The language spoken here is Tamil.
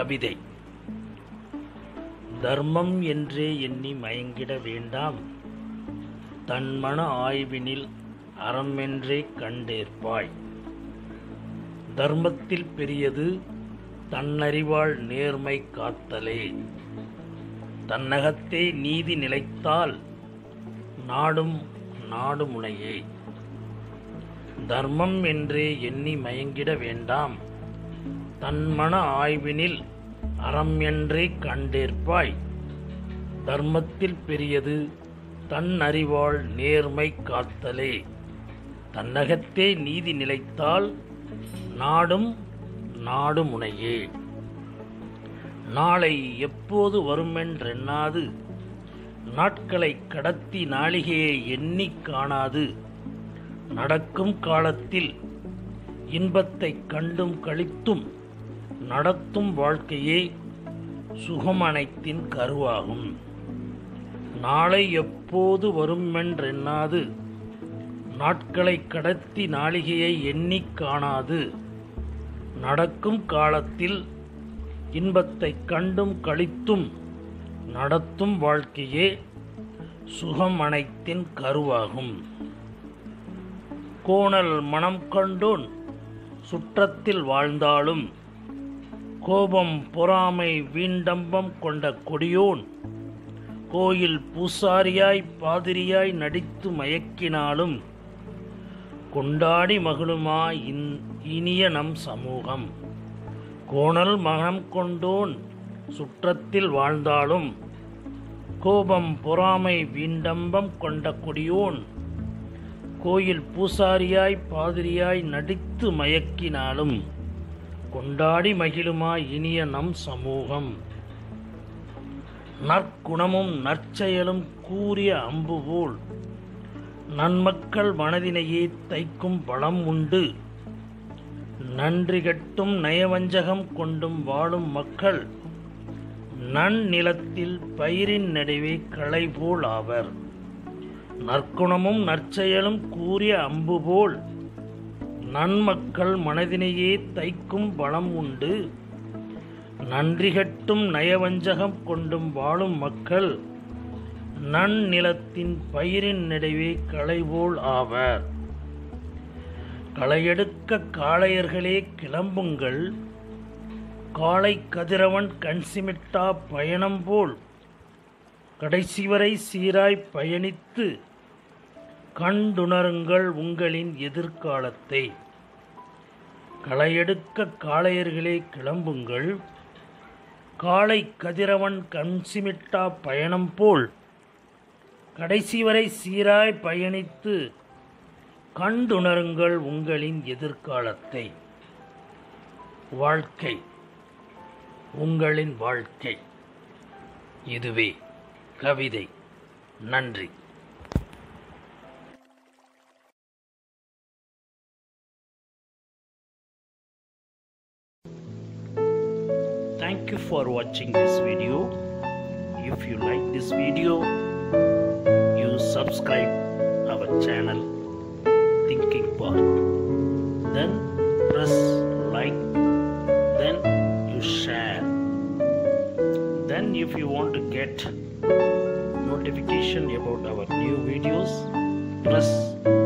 கவிதை தர்மம் என்றே எண்ணி மயங்கிட வேண்டாம் தன் மன ஆய்வினில் அறம் என்றே கண்டேற்பாய் தர்மத்தில் பெரியது தன்னறிவாள் நேர்மை காத்தலே தன்னகத்தே நீதி நிலைத்தால் நாடும் நாடு முனையே தர்மம் என்றே எண்ணி மயங்கிட வேண்டாம் தன் மன ஆய்வினில் அறம் என்றே கண்டேற்பாய் தர்மத்தில் பெரியது தன் அறிவாள் நேர்மை காத்தலே தன்னகத்தே நீதி நிலைத்தால் நாடும் நாடு முனையே நாளை எப்போது வருமென்றெண்ணாது நாட்களை கடத்தி நாளிகையை எண்ணிக் காணாது நடக்கும் காலத்தில் இன்பத்தை கண்டும் கழித்தும் நடத்தும் வாழ்க்கையே சுகம் அனைத்தின் கருவாகும் நாளை எப்போது வருமென்றெண்ணாது நாட்களை கடத்தி நாளிகையை எண்ணிக் காணாது நடக்கும் காலத்தில் இன்பத்தை கண்டும் கழித்தும் நடத்தும் வாழ்க்கையே சுகம் அனைத்தின் கருவாகும் கோணல் மனம் கண்டோன் சுற்றத்தில் வாழ்ந்தாலும் கோபம் பொறாமை வீண்டம்பம் கொண்ட கொடியோன் கோயில் பூசாரியாய் பாதிரியாய் நடித்து மயக்கினாலும் கொண்டாடி மகிழுமா இன்- இனிய நம் சமூகம் கோணல் மனம் கொண்டோன் சுற்றத்தில் வாழ்ந்தாலும் கோபம் பொறாமை வீண்டம்பம் கொண்ட கொடியோன் கோயில் பூசாரியாய் பாதிரியாய் நடித்து மயக்கினாலும் கொண்டாடி மகிழுமா இனிய நம் சமூகம் நற்குணமும் நற்செயலும் கூறிய அம்பு போல் நன்மக்கள் மனதினையே தைக்கும் பலம் உண்டு நன்றி கட்டும் நயவஞ்சகம் கொண்டும் வாழும் மக்கள் நன்னிலத்தில் பயிரின் நடுவே களை போல் ஆவர் நற்குணமும் நற்செயலும் கூறிய அம்பு போல் நன்மக்கள் மனதினையே தைக்கும் பலம் உண்டு நன்றி கட்டும் நயவஞ்சகம் கொண்டும் வாழும் மக்கள் நன்னிலத்தின் பயிரின் நடுவே களை போல் ஆவர் களையெடுக்க காளையர்களே கிளம்புங்கள் காளை கதிரவன் கண்சிமிட்டா பயணம் போல் கடைசி வரை சீராய் பயணித்து கண்டுணருங்கள் உங்களின் எதிர்காலத்தை களையெடுக்க காளையர்களே கிளம்புங்கள் காளை கதிரவன் கண்சிமிட்டா பயணம் போல் கடைசி வரை சீராய் பயணித்து கண்டுணருங்கள் உங்களின் எதிர்காலத்தை வாழ்க்கை உங்களின் வாழ்க்கை இதுவே கவிதை நன்றி Thank you for watching this video. If you like this video, you subscribe our channel Thinking Park. Then press like, then you share. Then if you want to get notification about our new videos, press